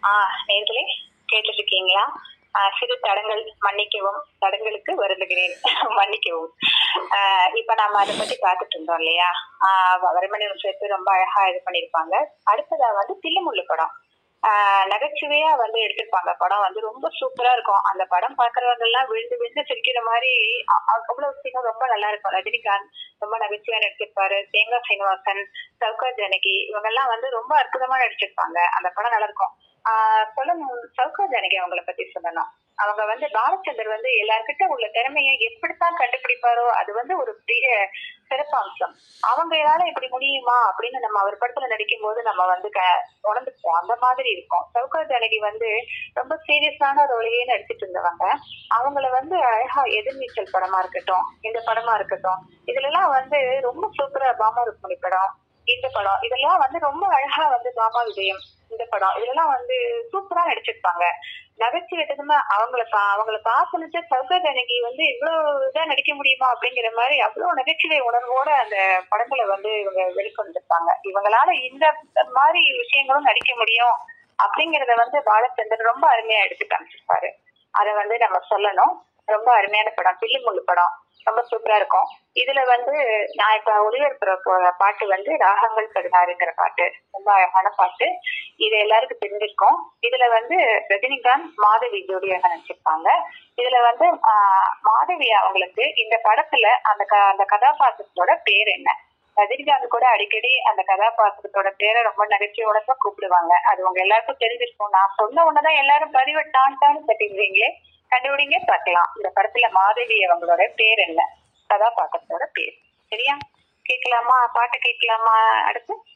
ஆ நேர்களே கேட்டுட்டு இருக்கீங்களா ஆ, சிறு தடங்கள் மன்னிக்கவும் தடங்களுக்கு வருந்துகிறேன் மன்னிக்கவும் ஆ, இப்ப நாம அதை பத்தி பார்த்துட்டு இருந்தோம் இல்லையா ஆ, வறுமணி சேர்த்து ரொம்ப அழகா இது பண்ணிருப்பாங்க அடுத்ததா வந்து தில்லுமுள்ளு படம் ஆ, நகைச்சுவையா வந்து எடுத்திருப்பாங்க படம் வந்து ரொம்ப சூப்பரா இருக்கும் அந்த படம் பாக்குறவங்க எல்லாம் விழுந்து விழுந்து சிரிக்கிற மாதிரி அ- அ- அவ்வளவு சீக்கிரம் ரொம்ப நல்லா இருக்கும் ரஜினிகாந்த் ரொம்ப நகைச்சுவையா நடிச்சிருப்பாரு தேங்காய் சீனிவாசன் சவுகார் ஜானகி இவங்க எல்லாம் வந்து ரொம்ப அற்புதமா நடிச்சிருப்பாங்க அந்த படம் நல்லா இருக்கும் ஆஹ் சொல்லணும் சவுகார் ஜானகி அவங்கள பத்தி சொல்லணும் அவங்க வந்து பாலச்சந்தர் வந்து எல்லார்கிட்ட உள்ள திறமையை எப்படித்தான் கண்டுபிடிப்பாரோ அது வந்து ஒரு பெரிய சிறப்பம்சம் அவங்களால இப்படி முடியுமா அப்படின்னு நம்ம அவர் படத்துல நடிக்கும் போது நம்ம வந்து க உணர்ந்துப்போம் அந்த மாதிரி இருக்கும் சவுகார் ஜானகி வந்து ரொம்ப சீரியஸான ரோலையே நடிச்சிட்டு இருந்தவங்க அவங்கள வந்து அழகா எதிர்நீச்சல் படமா இருக்கட்டும் இந்த படமா இருக்கட்டும் இதுல எல்லாம் வந்து ரொம்ப சூப்பரா பாமா ருக்மணி படம் இந்த படம் இதெல்லாம் வந்து ரொம்ப அழகா வந்து பாமா விஜயம் இந்த படம் இதெல்லாம் வந்து சூப்பரா நடிச்சிருப்பாங்க நகைச்சுவை விதமா அவங்கள பா அவங்கள பார்த்துட்டு சௌகர் ஜானகி வந்து இவ்வளவு இதா நடிக்க முடியுமா அப்படிங்கிற மாதிரி அவ்வளவு நகைச்சுவை உணர்வோட அந்த படங்களை வந்து இவங்க வெளிக்கொண்டிருப்பாங்க இவங்களால இந்த மாதிரி விஷயங்களும் நடிக்க முடியும் அப்படிங்கறத வந்து பாலச்சந்தர் ரொம்ப அருமையா எடுத்து காமிச்சிருப்பாரு அதை வந்து நம்ம சொல்லணும் ரொம்ப அருமையான படம் பில்லுமுள்ளு படம் ரொம்ப சூப்பரா இருக்கும் இதுல வந்து நான் இப்ப ஒளிபரப்புற போ- பாட்டு வந்து ராகங்கள் பதினாறுங்கிற பாட்டு ரொம்ப அழகான பாட்டு இது எல்லாருக்கும் தெரிஞ்சிருக்கும் இதுல வந்து ரஜினிகாந்த் மாதவி ஜோடியாக நடிச்சிருப்பாங்க இதுல வந்து ஆஹ், மாதவி அவங்களுக்கு இந்த படத்துல அந்த க- அந்த கதாபாத்திரத்தோட பேர் என்ன ரஜினிகாந்த் கூட அடிக்கடி அந்த கதாபாத்திரத்தோட பேரை ரொம்ப நகைச்சுவையோட தான் கூப்பிடுவாங்க அது உங்க எல்லாருக்கும் தெரிஞ்சிருக்கும் நான் சொன்ன உடனே எல்லாரும் பதிவு டான் டான்னு தட்டிடுவீங்களே கண்டுபிடிங்க பார்க்கலாம் இந்த படத்துல மாதவி அவங்களோட பேர் என்ன கதாபாத்திரத்தோட பேர் சரியா கேட்கலாமா பாட்டு கேட்கலாமா அடுத்து